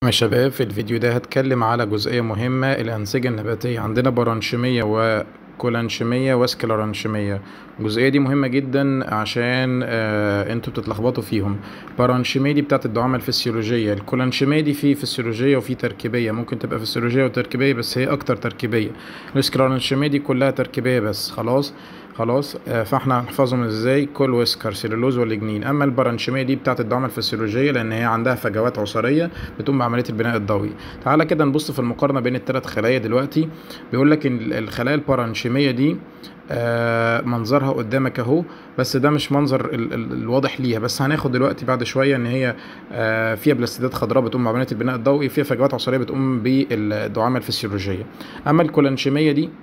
يا شباب في الفيديو ده هتكلم على جزئية مهمة الأنسجة النباتية عندنا برانشيمية وكولانشيمية وسكلارانشيمية الجزئية دي مهمة جدا عشان آه انتوا بتتلخبطوا فيهم برانشيمية دي بتاعت الدعامة الفسيولوجية الكولانشيمية دي في فسيولوجية وفي تركيبية ممكن تبقى فسيولوجية وتركيبية بس هي أكتر تركيبية السكلارانشيمية دي كلها تركيبية بس خلاص خلاص آه، فاحنا هنحفظهم ازاي كل ويسكر سيلولوز والليجنين اما البرانشيميه دي بتاعت الدعامه الفسيولوجيه لان هي عندها فجوات عصاريه بتقوم بعمليه البناء الضوئي تعالى كده نبص في المقارنه بين الثلاث خلايا دلوقتي بيقول لك ان الخلايا البرانشيميه دي آه منظرها قدامك اهو بس ده مش منظر ال ال الواضح ليها بس هناخد دلوقتي بعد شويه ان هي آه فيها بلاستيدات خضراء بتقوم بعمليه البناء الضوئي فيها فجوات عصاريه بتقوم بالدعامه الفسيولوجيه اما الكولانشيميه دي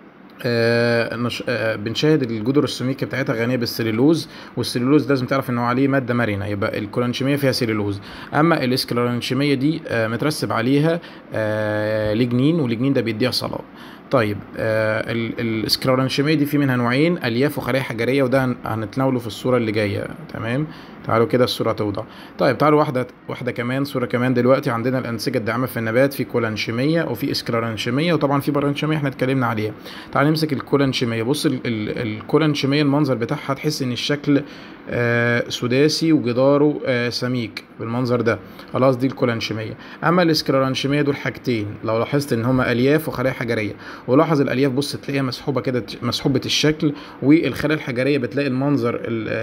آه نش... آه بنشاهد الجدر السميكه بتاعتها غنيه بالسليلوز والسليلوز لازم تعرف ان هو عليه ماده مرنه يبقى الكولانشيميه فيها سليلوز اما الاسكلارانشيميه دي آه مترسب عليها آه ليجنين والليجنين ده بيديها صلاب طيب آه الاسكلارانشيميه دي في منها نوعين الياف وخلايا حجريه وده هنتناوله في الصوره اللي جايه تمام تعالوا كده الصوره توضح طيب تعالوا واحده واحده كمان صوره كمان دلوقتي عندنا الانسجه الداعمه في النبات في كولانشيميه وفي اسكلارانشيميه وطبعا في برانشيميه احنا اتكلمنا عليها تعال نمسك الكولانشيميه بص الكولانشيميه المنظر بتاعها تحس ان الشكل آه سداسي وجداره آه سميك بالمنظر ده خلاص دي الكولانشيميه اما الاسكلارانشيميه دول حاجتين لو لاحظت ان هما الياف وخلايا حجريه ولاحظ الالياف بص تلاقيها مسحوبه كده مسحوبه الشكل والخلايا الحجريه بتلاقي المنظر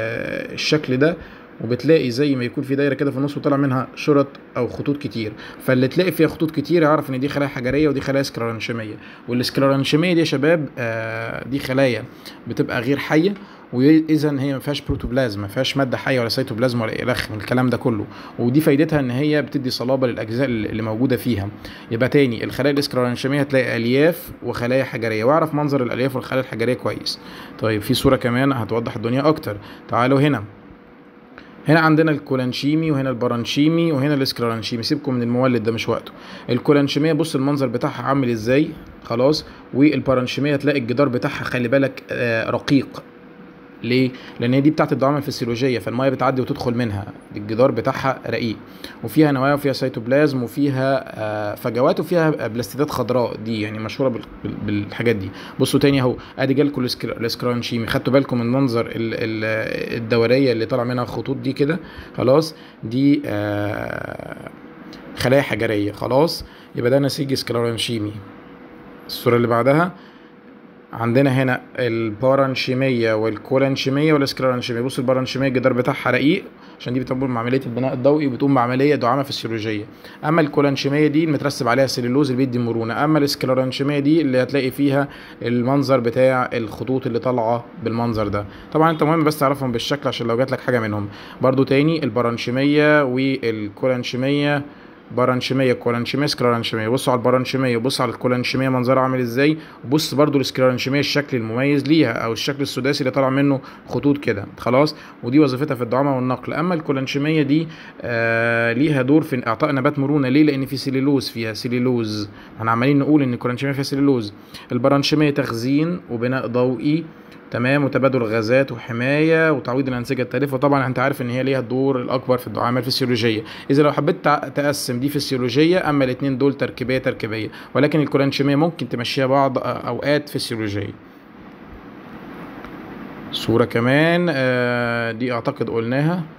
الشكل ده وبتلاقي زي ما يكون في دايره كده في النص وطالع منها شرط او خطوط كتير فاللي تلاقي فيها خطوط كتير يعرف ان دي خلايا حجريه ودي خلايا سكلارانشيميه والسكلارانشيميه دي يا شباب آه دي خلايا بتبقى غير حيه واذا هي ما فيهاش بروتوبلازم ما فيهاش ماده حيه ولا سيتوبلازم ولا الخ من الكلام ده كله ودي فايدتها ان هي بتدي صلابه للاجزاء اللي موجوده فيها يبقى تاني الخلايا الاسكلارانشيميه هتلاقي الياف وخلايا حجريه واعرف منظر الالياف والخلايا الحجريه كويس طيب في صوره كمان هتوضح الدنيا اكتر تعالوا هنا هنا عندنا الكولانشيمي وهنا البرانشيمي وهنا الاسكلارانشيمي سيبكم من المولد ده مش وقته الكولانشيميه بص المنظر بتاعها عامل ازاي خلاص والبرانشيميه تلاقي الجدار بتاعها خلي بالك آه رقيق ليه؟ لان هي دي بتاعت الدعامه الفسيولوجيه فالميه بتعدي وتدخل منها الجدار بتاعها رقيق وفيها نوايا وفيها سيتوبلازم وفيها آه فجوات وفيها بلاستيدات خضراء دي يعني مشهوره بالحاجات دي بصوا تاني اهو ادي جالكم الاسكرانشيمي خدتوا بالكم من منظر الدوريه اللي طالع منها الخطوط دي كده خلاص دي آه خلايا حجريه خلاص يبقى ده نسيج سكلارانشيمي الصوره اللي بعدها عندنا هنا البارانشيمية والكولانشيمية والاسكلارانشيمية بص البارانشيمية الجدار بتاعها رقيق عشان دي بتقوم بعملية البناء الضوئي وبتقوم بعملية دعامة فسيولوجية أما الكولانشيمية دي المترسب عليها سليلوز اللي بيدي مرونة أما الاسكلارانشيمية دي اللي هتلاقي فيها المنظر بتاع الخطوط اللي طالعة بالمنظر ده طبعا انت مهم بس تعرفهم بالشكل عشان لو جات لك حاجة منهم برضو تاني البارانشيمية والكولانشيمية برانشيميه كولانشيميه سكلارانشيميه بصوا على البرانشيميه وبص على الكولانشيميه منظرها عامل ازاي وبص برضو السكلارانشيميه الشكل المميز ليها او الشكل السداسي اللي طالع منه خطوط كده خلاص ودي وظيفتها في الدعامه والنقل اما الكولانشيميه دي آه ليها دور في اعطاء نبات مرونه ليه لان في سليلوز فيها سليلوز احنا عمالين نقول ان الكولانشيميه فيها سليلوز البرانشيميه تخزين وبناء ضوئي تمام وتبادل غازات وحمايه وتعويض الانسجه التالفه وطبعا انت عارف ان هي ليها الدور الاكبر في الدعامه الفسيولوجيه اذا لو حبيت تقسم دي فسيولوجيه اما الاثنين دول تركيبيه تركيبيه ولكن الكولانشيميه ممكن تمشيها بعض اوقات فسيولوجيه صوره كمان دي اعتقد قلناها